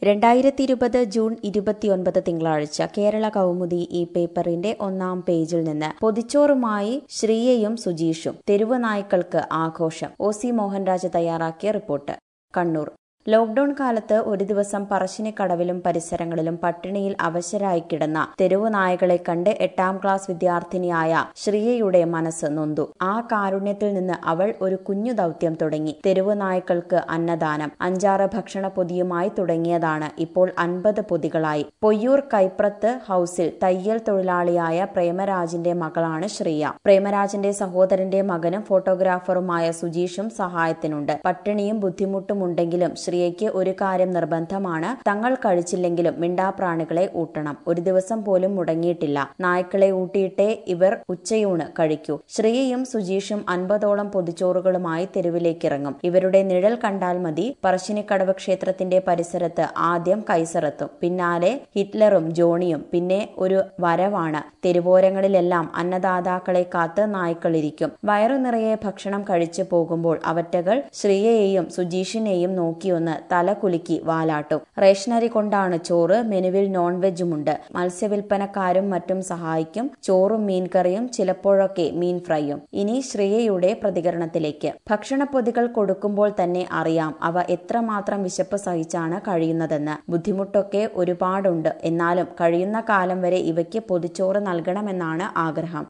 രണ്ടായിരത്തി ഇരുപത് ജൂൺ ഇരുപത്തിയൊൻപത് തിങ്കളാഴ്ച കേരള കൗമുദി ഈ പേപ്പറിന്റെ ഒന്നാം പേജിൽ നിന്ന് പൊതിച്ചോറുമായി ശ്രീയയും സുജീഷും തെരുവ് നായ്ക്കൾക്ക് ആഘോഷം ഒ സി മോഹൻരാജ് തയ്യാറാക്കിയ റിപ്പോർട്ട് കണ്ണൂർ ലോക്ഡൌൺ കാലത്ത് ഒരു ദിവസം പറശ്ശിനിക്കടവിലും പരിസരങ്ങളിലും പട്ടിണിയിൽ അവശരായി കിടന്ന തെരുവു നായകളെ കണ്ട് എട്ടാം ക്ലാസ് വിദ്യാർത്ഥിനിയായ ശ്രീയയുടെ മനസ്സ് നൊന്തു ആ കാരുണ്യത്തിൽ നിന്ന് അവൾ ഒരു കുഞ്ഞു ദൗത്യം തുടങ്ങി തെരുവു നായ്ക്കൾക്ക് അന്നദാനം അഞ്ചാറ് ഭക്ഷണ പൊതിയുമായി തുടങ്ങിയതാണ് ഇപ്പോൾ അൻപത് പൊതികളായി പൊയ്യൂർ കൈപ്രത്ത് ഹൌസിൽ തയ്യൽ തൊഴിലാളിയായ പ്രേമരാജിന്റെ മകളാണ് ശ്രീയ പ്രേമരാജിന്റെ സഹോദരന്റെ മകനും ഫോട്ടോഗ്രാഫറുമായ സുജീഷും സഹായത്തിനുണ്ട് പട്ടിണിയും ബുദ്ധിമുട്ടുമുണ്ടെങ്കിലും ശ്രീയയ്ക്ക് ഒരു കാര്യം നിർബന്ധമാണ് തങ്ങൾ കഴിച്ചില്ലെങ്കിലും മിണ്ടാപ്രാണികളെ ഊട്ടണം ഒരു ദിവസം പോലും മുടങ്ങിയിട്ടില്ല നായ്ക്കളെ ഊട്ടിയിട്ടേ ഇവർ ഉച്ചയൂണ് കഴിക്കൂ ശ്രീയയും സുജീഷും അൻപതോളം പൊതിച്ചോറുകളുമായി തെരുവിലേക്കിറങ്ങും ഇവരുടെ നിഴൽ കണ്ടാൽ മതി പറശ്ശിനിക്കടവ് ക്ഷേത്രത്തിന്റെ പരിസരത്ത് ആദ്യം കൈസറത്തും പിന്നാലെ ഹിറ്റ്ലറും ജോണിയും പിന്നെ ഒരു വരവാണ് തെരുവോരങ്ങളിലെല്ലാം അന്നദാതാക്കളെ കാത്ത് നായ്ക്കളിരിക്കും വയറു നിറയെ ഭക്ഷണം കഴിച്ചു പോകുമ്പോൾ അവറ്റകൾ ശ്രീയയെയും സുജീഷിനെയും നോക്കിയൊന്ന് തല കുലുക്കി വാലാട്ടും റേഷനറി കൊണ്ടാണ് ചോറ് മെനുവിൽ നോൺ വെജുമുണ്ട് മത്സ്യവിൽപ്പനക്കാരും മറ്റും സഹായിക്കും ചോറും മീൻകറിയും ചിലപ്പോഴൊക്കെ മീൻ ഫ്രൈയും ഇനി ശ്രീയയുടെ പ്രതികരണത്തിലേക്ക് ഭക്ഷണപ്പൊതികൾ കൊടുക്കുമ്പോൾ തന്നെ അറിയാം അവ എത്രമാത്രം വിശപ്പ് സഹിച്ചാണ് കഴിയുന്നതെന്ന് ബുദ്ധിമുട്ടൊക്കെ ഒരുപാടുണ്ട് എന്നാലും കഴിയുന്ന കാലം വരെ ഇവയ്ക്ക് പൊതിച്ചോറ് നൽകണമെന്നാണ് ആഗ്രഹം